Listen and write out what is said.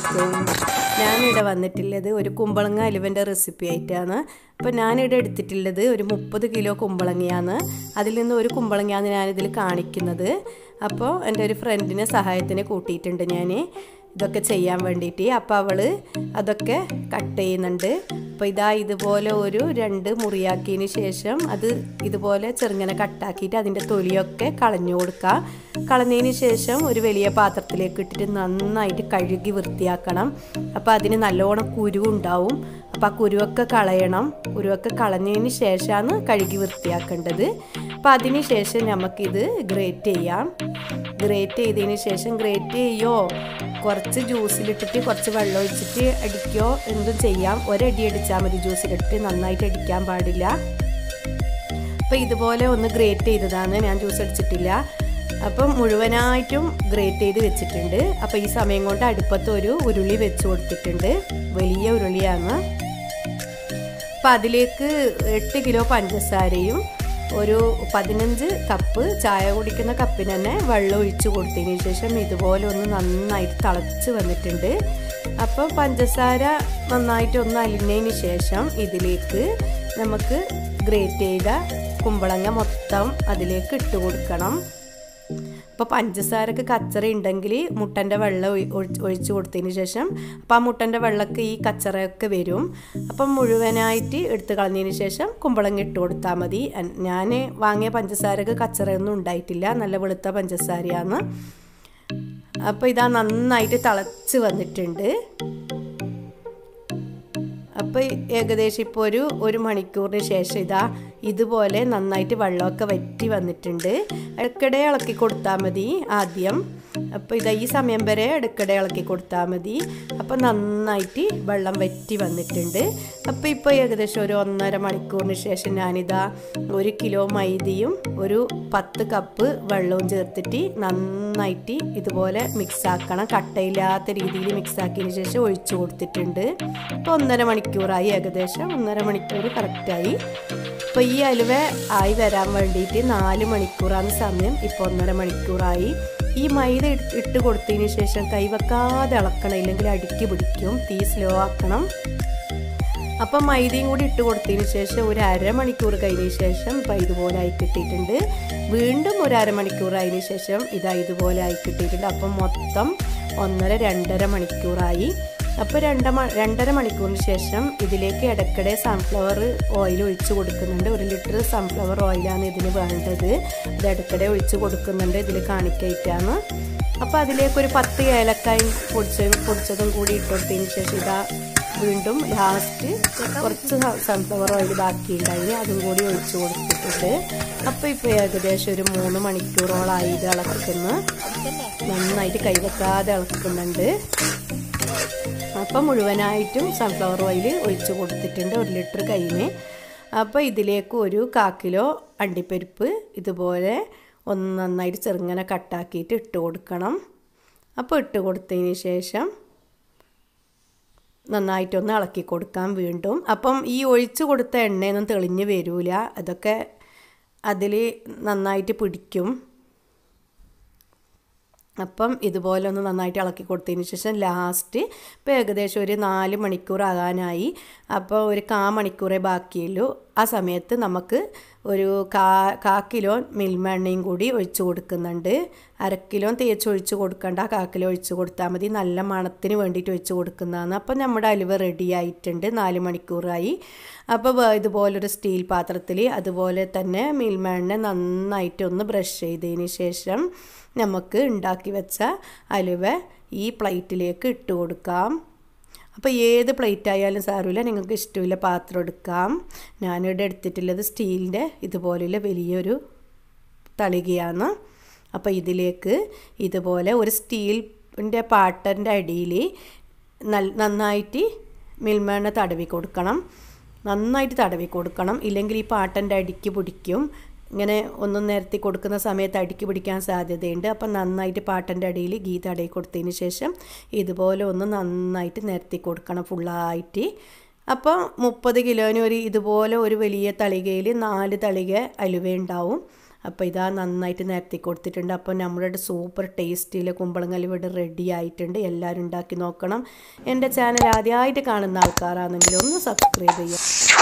അലൈക്കും ഞാനിവിടെ വന്നിട്ടുള്ളത് ഒരു കുമ്പളങ്ങ അലുവൻ്റെ റെസിപ്പി ആയിട്ടാണ് അപ്പോൾ ഞാനിവിടെ എടുത്തിട്ടുള്ളത് ഒരു മുപ്പത് കിലോ കുമ്പളങ്ങയാണ് അതിൽ നിന്ന് ഒരു കുമ്പളങ്ങയാണ് ഞാനിതിൽ കാണിക്കുന്നത് അപ്പോൾ എൻ്റെ ഒരു ഫ്രണ്ടിനെ സഹായത്തിന് കൂട്ടിയിട്ടുണ്ട് ഞാൻ ഇതൊക്കെ ചെയ്യാൻ വേണ്ടിയിട്ട് അപ്പോൾ അവൾ അതൊക്കെ കട്ട് ചെയ്യുന്നുണ്ട് അപ്പോൾ ഇതാ ഇതുപോലെ ഒരു രണ്ട് മുറിയാക്കിയതിന് ശേഷം അത് ഇതുപോലെ ചെറുങ്ങനെ കട്ടാക്കിയിട്ട് അതിൻ്റെ തൊലിയൊക്കെ കളഞ്ഞു കൊടുക്കുക കളഞ്ഞതിന് ശേഷം ഒരു വലിയ പാത്രത്തിലേക്ക് ഇട്ടിട്ട് നന്നായിട്ട് കഴുകി വൃത്തിയാക്കണം അപ്പോൾ അതിന് നല്ലോണം കുരു ഉണ്ടാവും അപ്പോൾ ആ കുരുവൊക്കെ കളയണം കുരുവൊക്കെ കളഞ്ഞതിന് ശേഷമാണ് കഴുകി വൃത്തിയാക്കേണ്ടത് അപ്പോൾ അതിന് ശേഷം നമുക്കിത് ഗ്രേറ്റ് ചെയ്യാം ഗ്രേറ്റ് ചെയ്തതിന് ശേഷം ഗ്രേറ്റ് ചെയ്യോ കുറച്ച് ജ്യൂസിലിട്ടിട്ട് കുറച്ച് വെള്ളം ഒഴിച്ചിട്ട് അടിക്കോ എന്തും ചെയ്യാം ഒരടി അടിച്ചാൽ മതി ജ്യൂസിലിട്ട് നന്നായിട്ട് അടിക്കാൻ പാടില്ല അപ്പോൾ ഇതുപോലെ ഒന്ന് ഗ്രേറ്റ് ചെയ്തതാണ് ഞാൻ ജ്യൂസ് അടിച്ചിട്ടില്ല അപ്പം മുഴുവനായിട്ടും ഗ്രേറ്റ് ചെയ്ത് വെച്ചിട്ടുണ്ട് അപ്പോൾ ഈ സമയം കൊണ്ട് അടുപ്പത്ത് ഒരു ഉരുളി വെച്ച് കൊടുത്തിട്ടുണ്ട് വലിയ ഉരുളിയാണ് അപ്പം അതിലേക്ക് എട്ട് കിലോ പഞ്ചസാരയും ഒരു പതിനഞ്ച് കപ്പ് ചായ കുടിക്കുന്ന കപ്പിന് തന്നെ വെള്ളം ഒഴിച്ച് കൊടുത്തതിന് ശേഷം ഇതുപോലെ ഒന്ന് നന്നായിട്ട് തിളച്ച് വന്നിട്ടുണ്ട് അപ്പോൾ പഞ്ചസാര നന്നായിട്ട് ഒന്ന് അലിഞ്ഞതിന് ശേഷം ഇതിലേക്ക് നമുക്ക് ഗ്രേറ്റ് ചെയ്ത കുമ്പളങ്ങ മൊത്തം അതിലേക്ക് ഇട്ട് കൊടുക്കണം അപ്പോൾ പഞ്ചസാരക്ക് കച്ചറ ഉണ്ടെങ്കിൽ മുട്ടൻ്റെ വെള്ളം ഒഴിച്ചു കൊടുത്തതിന് ശേഷം അപ്പോൾ ആ മുട്ടൻ്റെ വെള്ളമൊക്കെ ഈ കച്ചറയൊക്കെ വരും അപ്പം മുഴുവനായിട്ട് എടുത്ത് കളഞ്ഞതിന് ശേഷം കുമ്പളങ്ങ ഇട്ട് കൊടുത്താൽ മതി ഞാൻ വാങ്ങിയ പഞ്ചസാരക്ക് കച്ചറയൊന്നും ഉണ്ടായിട്ടില്ല നല്ല വെളുത്ത പഞ്ചസാരയാണ് അപ്പോൾ ഇതാ നന്നായിട്ട് തിളച്ച് വന്നിട്ടുണ്ട് അപ്പോൾ ഏകദേശം ഇപ്പോൾ ഒരു ഒരു മണിക്കൂറിന് ശേഷം ഇതാ ഇതുപോലെ നന്നായിട്ട് വെള്ളമൊക്കെ വറ്റി വന്നിട്ടുണ്ട് ഇടയ്ക്കിടെ ഇളക്കി കൊടുത്താൽ മതി ആദ്യം അപ്പോൾ ഇതാ ഈ സമയം വരെ ഇടയ്ക്കിടെ ഇളക്കി കൊടുത്താൽ മതി അപ്പോൾ നന്നായിട്ട് വെള്ളം വറ്റി വന്നിട്ടുണ്ട് അപ്പോൾ ഇപ്പോൾ ഏകദേശം ഒരു ഒന്നര മണിക്കൂറിന് ശേഷം ഞാനിതാ ഒരു കിലോ മൈദയും ഒരു പത്ത് കപ്പ് വെള്ളവും ചേർത്തിട്ട് നന്നായിട്ട് ഇതുപോലെ മിക്സ് ആക്കണം കട്ടയില്ലാത്ത രീതിയിൽ മിക്സ് ആക്കിയതിന് ശേഷം ഒഴിച്ചു കൊടുത്തിട്ടുണ്ട് ഇപ്പോൾ ഒന്നര മണിക്കൂറായി ഏകദേശം ഒന്നര മണിക്കൂർ കറക്റ്റായി അപ്പോൾ ഈ അലുവ ആയി വരാൻ വേണ്ടിയിട്ട് നാല് മണിക്കൂറാണ് സമയം ഇപ്പോൾ ഒന്നര മണിക്കൂറായി ഈ മൈദ ഇട്ട് കൊടുത്തതിന് ശേഷം കൈവെക്കാതെ ഇളക്കണം ഇല്ലെങ്കിൽ അടുക്കി പിടിക്കും തീ സ്ലോ ആക്കണം അപ്പം മൈദയും കൂടി ഇട്ട് കൊടുത്തതിന് ശേഷം ഒരു അരമണിക്കൂർ കഴിഞ്ഞ ശേഷം ഇപ്പം ഇതുപോലെ ആയി കിട്ടിയിട്ടുണ്ട് വീണ്ടും ഒരു അരമണിക്കൂർ ആയതിനു ശേഷം ഇതാ ഇതുപോലെ ആയി കിട്ടിയിട്ടുണ്ട് അപ്പം മൊത്തം ഒന്നര രണ്ടര മണിക്കൂറായി അപ്പോൾ രണ്ട് രണ്ടര മണിക്കൂറിന് ശേഷം ഇതിലേക്ക് ഇടയ്ക്കിടെ സൺഫ്ലവർ ഓയിൽ ഒഴിച്ച് കൊടുക്കുന്നുണ്ട് ഒരു ലിറ്റർ സൺഫ്ലവർ ഓയിലാണ് ഇതിന് വേണ്ടത് ഇത് ഇടയ്ക്കിടെ ഒഴിച്ച് കൊടുക്കുന്നുണ്ട് ഇതിൽ കാണിക്കായിട്ടാണ് അപ്പോൾ അതിലേക്ക് ഒരു പത്ത് ഏലക്കായും പൊടിച്ച പൊടിച്ചതും കൂടി ഇട്ടുകൊടുത്തതിന് ശേഷം ഇതാ വീണ്ടും ലാസ്റ്റ് കുറച്ച് സൺഫ്ലവർ ഓയിൽ ബാക്കിയുണ്ടായി അതും കൂടി ഒഴിച്ച് കൊടുത്തിട്ടുണ്ട് അപ്പോൾ ഇപ്പോൾ ഏകദേശം ഒരു മൂന്ന് മണിക്കൂറോളായി ഇത് ഇളക്കുന്നു നന്നായിട്ട് കൈവെക്കാതെ ഇളക്കുന്നുണ്ട് അപ്പം മുഴുവനായിട്ടും സൺഫ്ലവർ ഓയിൽ ഒഴിച്ച് കൊടുത്തിട്ടുണ്ട് ഒരു ലിറ്റർ കയ്യിന് അപ്പോൾ ഇതിലേക്ക് ഒരു കാ കിലോ അണ്ടിപ്പരിപ്പ് ഇതുപോലെ ഒന്ന് നന്നായിട്ട് ചെറുങ്ങനെ കട്ടാക്കിയിട്ട് ഇട്ട് കൊടുക്കണം അപ്പോൾ ഇട്ട് കൊടുത്തതിന് ശേഷം നന്നായിട്ടൊന്ന് ഇളക്കി കൊടുക്കാം വീണ്ടും അപ്പം ഈ ഒഴിച്ച് കൊടുത്ത എണ്ണയൊന്നും തെളിഞ്ഞ് വരില്ല അതൊക്കെ അതിൽ നന്നായിട്ട് പിടിക്കും അപ്പം ഇതുപോലെ ഒന്ന് നന്നായിട്ട് ഇളക്കി കൊടുത്തതിന് ശേഷം ലാസ്റ്റ് ഇപ്പോൾ ഏകദേശം ഒരു നാല് മണിക്കൂർ ആകാനായി അപ്പോൾ ഒരു കാ മണിക്കൂറേ ബാക്കിയുള്ളൂ ആ സമയത്ത് നമുക്ക് ഒരു കാ കാ കിലോ മിൽമ എണ്ണയും കൂടി ഒഴിച്ചു കൊടുക്കുന്നുണ്ട് അര കിലോ തേച്ച് ഒഴിച്ച് കൊടുക്കണ്ട കാ കിലോ ഒഴിച്ച് കൊടുത്താൽ മതി നല്ല മണത്തിന് വേണ്ടിയിട്ട് ഒഴിച്ച് കൊടുക്കുന്നതാണ് അപ്പോൾ നമ്മുടെ അലുവ റെഡി ആയിട്ടുണ്ട് നാല് മണിക്കൂറായി അപ്പോൾ ഇതുപോലൊരു സ്റ്റീൽ പാത്രത്തിൽ അതുപോലെ തന്നെ മിൽമ എണ്ണ നന്നായിട്ടൊന്ന് ബ്രഷ് ചെയ്തതിന് ശേഷം നമുക്ക് ഉണ്ടാക്കി വെച്ച അലുവ ഈ പ്ലേറ്റിലേക്ക് ഇട്ട് കൊടുക്കാം അപ്പോൾ ഏത് പ്ലേറ്റ് ആയാലും സാരമില്ല നിങ്ങൾക്ക് ഇഷ്ടമില്ല പാത്രം എടുക്കാം ഞാനിവിടെ എടുത്തിട്ടുള്ളത് സ്റ്റീലിൻ്റെ ഇതുപോലെയുള്ള വലിയൊരു തളികയാണ് അപ്പോൾ ഇതിലേക്ക് ഇതുപോലെ ഒരു സ്റ്റീലിൻ്റെ പാട്ടൻ്റെ അടിയിൽ നന്നായിട്ട് മിൽമേണ്ണ തടവി കൊടുക്കണം നന്നായിട്ട് തടവി കൊടുക്കണം ഇല്ലെങ്കിൽ ഈ പാട്ടൻ്റെ അടിക്ക് പിടിക്കും ഇങ്ങനെ ഒന്നും നിരത്തി കൊടുക്കുന്ന സമയത്ത് അടുക്കി പിടിക്കാൻ സാധ്യതയുണ്ട് അപ്പം നന്നായിട്ട് പാട്ടൻ്റെ അടിയിൽ ഗീ തടയി കൊടുത്തതിന് ശേഷം ഇതുപോലെ ഒന്ന് നന്നായിട്ട് നിരത്തി കൊടുക്കണം ഫുള്ളായിട്ട് അപ്പോൾ മുപ്പത് കിലോന് ഒരു ഇതുപോലെ ഒരു വലിയ തളികയിൽ നാല് തളിക അലുവ ഉണ്ടാവും അപ്പോൾ ഇതാ നന്നായിട്ട് നിരത്തി കൊടുത്തിട്ടുണ്ട് അപ്പോൾ നമ്മുടെ സൂപ്പർ ടേസ്റ്റിയിൽ കുമ്പളങ്ങ അലുവ ഇവിടെ റെഡി ആയിട്ടുണ്ട് എല്ലാവരും ഉണ്ടാക്കി നോക്കണം എൻ്റെ ചാനൽ ആദ്യമായിട്ട് കാണുന്ന ആൾക്കാരാണെങ്കിൽ ഒന്ന് സബ്സ്ക്രൈബ് ചെയ്യുക